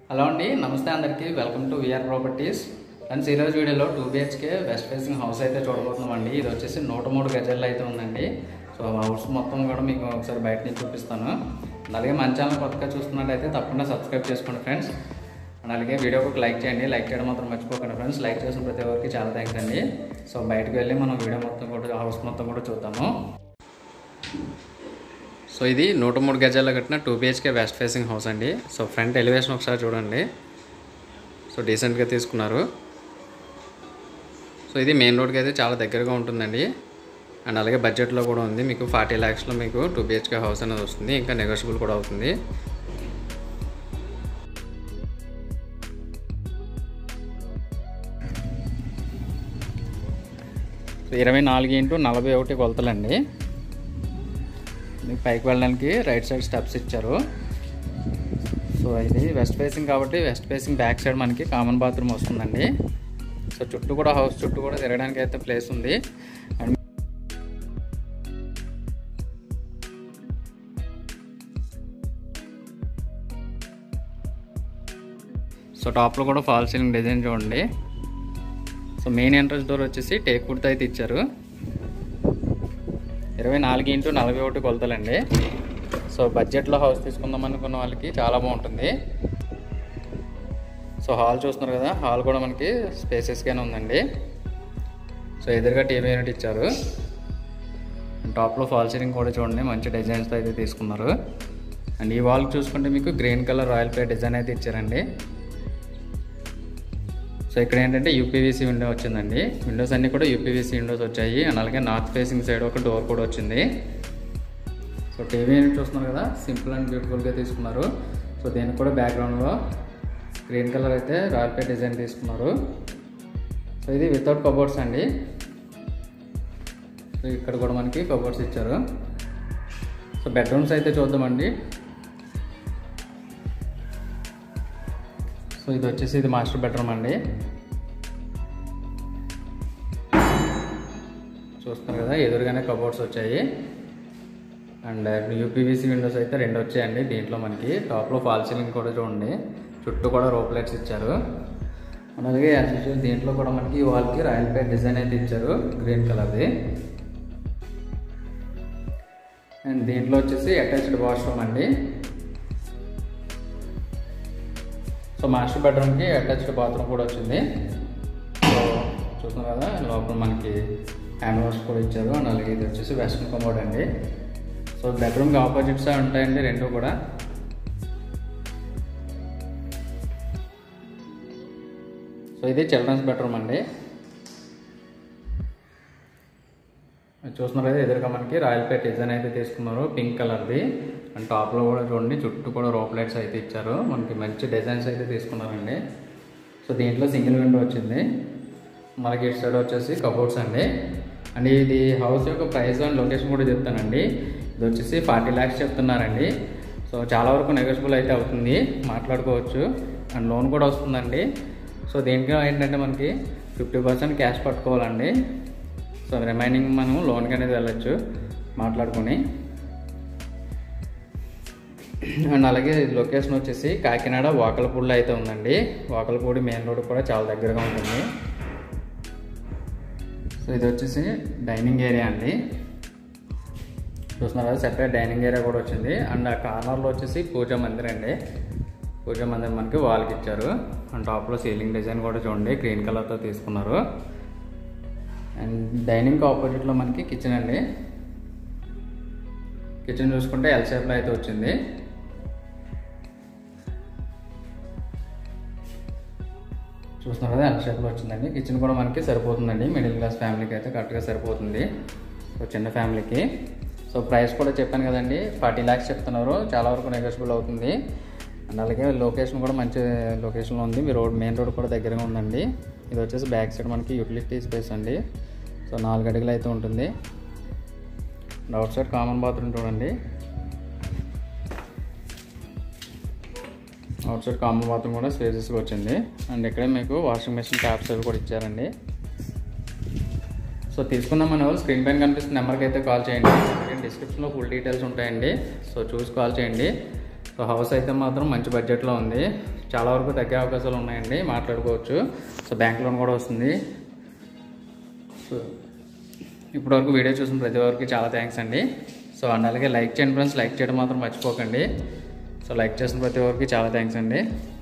hello అండి నమస్తే అందరికీ welcome to VR properties and ఈరోజు వీడియోలో two BHK west facing house అయితే చూడబోతున్నాం అండి ఇది వచ్చేసి నూట మూడు గజాల్లో అయితే ఉందండి సో హౌస్ మొత్తం కూడా మీకు ఒకసారి బయట నుంచి చూపిస్తాను అండ్ అలాగే మన ఛానల్ కొత్తగా చూస్తున్నట్టయితే తప్పకుండా సబ్స్క్రైబ్ చేసుకోండి ఫ్రెండ్స్ అండ్ అలాగే వీడియోకి ఒక లైక్ చేయండి లైక్ చేయడం మాత్రం మర్చిపోకండి ఫ్రెండ్స్ లైక్ చేసిన ప్రతి ఒక్కరికి చాలా థ్యాంక్స్ అండి సో బయటకు వెళ్ళి మనం వీడియో మొత్తం కూడా హౌస్ మొత్తం కూడా చూద్దాము సో ఇది నూట మూడు గజాల్లో కట్టిన two BHK west facing house అండి సో ఫ్రంట్ ఎలివేషన్ ఒకసారి చూడండి సో డీసెంట్గా తీసుకున్నారు సో ఇది మెయిన్ రోడ్కి అయితే చాలా దగ్గరగా ఉంటుందండి అండ్ అలాగే బడ్జెట్లో కూడా ఉంది మీకు ఫార్టీ ల్యాక్స్లో మీకు టూ బిహెచ్కే హౌస్ అనేది వస్తుంది ఇంకా నెగోషియబుల్ కూడా అవుతుంది సో ఇరవై నాలుగు ఇంటూ నలభై ఒకటి కొలతలండి మీకు పైకి వెళ్ళడానికి రైట్ సైడ్ స్టెప్స్ ఇచ్చారు సో ఇది వెస్ట్ ఫేసింగ్ కాబట్టి వెస్ట్ ఫేసింగ్ బ్యాక్ సైడ్ మనకి కామన్ బాత్రూమ్ వస్తుందండి సో చుట్టూ కూడా హౌస్ చుట్టూ కూడా తిరగడానికి అయితే ప్లేస్ ఉంది అండ్ సో టాప్లో కూడా ఫాల్ సీలింగ్ డిజైన్ చూడండి సో మెయిన్ ఎంట్రన్స్ డోర్ వచ్చేసి టేక్ వుడ్తో అయితే ఇచ్చారు ఇరవై నాలుగు ఇంటూ నలభై ఒకటి కొలతలండి సో బడ్జెట్లో హౌస్ తీసుకుందాం అనుకున్న వాళ్ళకి చాలా బాగుంటుంది సో హాల్ చూస్తున్నారు కదా హాల్ కూడా మనకి స్పేసెస్గానే ఉందండి సో ఎదురుగా టీవీ యూనిట్ ఇచ్చారు టాప్లో ఫాల్ సీలింగ్ కూడా చూడండి మంచి డిజైన్స్తో అయితే తీసుకున్నారు అండ్ ఈ వాల్ చూసుకుంటే మీకు green colour royal play design అయితే ఇచ్చారండి సో ఇక్కడ ఏంటంటే యూపీవీసీ విండో వచ్చిందండి విండోస్ అన్నీ కూడా యూపీవీసీ విండోస్ వచ్చాయి అండ్ అలాగే నార్త్ ఫేసింగ్ సైడ్ ఒక డోర్ కూడా వచ్చింది సో టీవీ యూనిట్ చూస్తున్నారు కదా సింపుల్ అండ్ బ్యూటిఫుల్గా తీసుకున్నారు సో దీనికి కూడా బ్యాక్గ్రౌండ్లో గ్రీన్ కలర్ అయితే రాయల్ పే డిజైన్ తీసుకున్నారు సో ఇది వితౌట్ కబోర్డ్స్ అండి సో ఇక్కడ కూడా మనకి కబోర్డ్స్ ఇచ్చారు సో బెడ్రూమ్స్ అయితే చూద్దామండి సో ఇది వచ్చేసి ఇది మాస్టర్ బెడ్రూమ్ అండి చూస్తున్నారు కదా ఎదురుగానే కబోర్డ్స్ వచ్చాయి అండ్ యూపీవీసీ విండోస్ అయితే రెండు వచ్చాయండి దీంట్లో మనకి టాప్లో ఫాల్ సీలింగ్ కూడా చూడండి చుట్టూ కూడా రోప్ లైట్స్ ఇచ్చారు అండ్ అలాగే యాజ్ యూజువల్ దీంట్లో కూడా మనకి వాల్కి రాయల్ పేర్ డిజైన్ అయితే ఇచ్చారు గ్రీన్ కలర్ది అండ్ దీంట్లో వచ్చేసి అటాచ్డ్ వాష్రూమ్ అండి సో మాస్టర్ బెడ్రూమ్కి అటాచ్డ్ బాత్రూమ్ కూడా వచ్చింది సో చూస్తున్నారు కదా లోపల మనకి హ్యాండ్ వాష్ కూడా ఇచ్చారు అండ్ అలాగే ఇది వచ్చేసి వెస్ట్రన్ కమోడ్ అండి సో బెడ్రూమ్కి ఆపోజిట్స్ ఉంటాయండి రెండు కూడా సో ఇది చిల్డ్రన్స్ బెడ్రూమ్ అండి చూస్తున్నారు కదా ఎదురుగా మనకి రాయల్ పేట్ డిజైన్ అయితే తీసుకున్నారు పింక్ కలర్ది అండ్ టాప్లో కూడా చూడండి చుట్టూ కూడా రోప్ లైట్స్ అయితే ఇచ్చారు మనకి మంచి డిజైన్స్ అయితే తీసుకున్నారండి సో దీంట్లో సింగిల్ విండో వచ్చింది మనకి ఇటు సైడ్ వచ్చేసి కబోర్డ్స్ అండి అండ్ ఇది హౌస్ యొక్క ప్రైస్ అండ్ లొకేషన్ కూడా చెప్తానండి ఇది వచ్చేసి ఫార్టీ ల్యాక్స్ చెప్తున్నారండి సో చాలా వరకు నెగోషియబుల్ అయితే అవుతుంది మాట్లాడుకోవచ్చు అండ్ లోన్ కూడా వస్తుందండి సో దీంట్లో ఏంటంటే మనకి ఫిఫ్టీ పర్సెంట్ క్యాష్ పట్టుకోవాలండి సో రిమైనింగ్ మనం లోన్కి అనేది వెళ్ళొచ్చు మాట్లాడుకొని అండ్ అలాగే లొకేషన్ వచ్చేసి కాకినాడ వాకలపూడిలో అయితే ఉందండి వాకలపూడి మెయిన్ రోడ్ కూడా చాలా దగ్గరగా ఉంటుంది సో ఇది వచ్చేసి డైనింగ్ ఏరియా అండి చూస్తున్నారు కదా సెపరేట్ డైనింగ్ ఏరియా కూడా వచ్చింది అండ్ ఆ కార్నర్లో వచ్చేసి పూజా మందిర్ అండి పూజా మందిర్ మనకి వాల్కి ఇచ్చారు అండ్ టాప్లో సీలింగ్ డిజైన్ కూడా చూడండి గ్రీన్ కలర్తో తీసుకున్నారు అండ్ డైనింగ్ ఆపోజిట్లో మనకి కిచెన్ అండి కిచెన్ చూసుకుంటే ఎల్ షేప్లో అయితే వచ్చింది చూస్తున్నారు కదా ఎల్ షేప్లో వచ్చిందండి కిచెన్ కూడా మనకి సరిపోతుందండి మిడిల్ క్లాస్ ఫ్యామిలీకి అయితే కరెక్ట్గా సరిపోతుంది సో చిన్న ఫ్యామిలీకి సో ప్రైస్ కూడా చెప్పాను కదండి ఫార్టీ ల్యాక్స్ చెప్తున్నారు చాలా వరకు నెగోషియబుల్ అవుతుంది అండ్ అలాగే లొకేషన్ కూడా మంచి లొకేషన్లో ఉంది మీ రోడ్ మెయిన్ రోడ్ కూడా దగ్గరగా ఉందండి ఇది వచ్చేసి బ్యాక్ సైడ్ మనకి యూటిలిటీ స్పేస్ అండి సో నాలుగు అడుగులు అయితే ఉంటుంది and outside common bathroom చూడండి అవుట్ సైడ్ కామన్ బాత్రూమ్ కూడా స్పేసెస్గా వచ్చింది అండ్ ఇక్కడే మీకు వాషింగ్ మెషిన్ ట్యాప్స్ అవి కూడా ఇచ్చారండి సో తీసుకుందామని వాళ్ళు స్క్రీన్ పైన కనిపిస్తున్న నెంబర్కి అయితే కాల్ చేయండి డిస్క్రిప్షన్లో ఫుల్ డీటెయిల్స్ ఉంటాయండి సో చూసి కాల్ చేయండి సో హౌస్ అయితే మాత్రం మంచి బడ్జెట్లో ఉంది చాలా వరకు తగ్గే అవకాశాలు ఉన్నాయండి మాట్లాడుకోవచ్చు సో బ్యాంక్ లోన్ కూడా వస్తుంది సో ఇప్పటివరకు వీడియో చూసిన ప్రతి ఒక్కరికి చాలా థ్యాంక్స్ అండి సో అండ్ అలాగే లైక్ చేయండి ఫ్రెండ్స్ లైక్ చేయడం మాత్రం మర్చిపోకండి సో లైక్ చేసిన ప్రతి ఒక్కరికి చాలా థ్యాంక్స్ అండి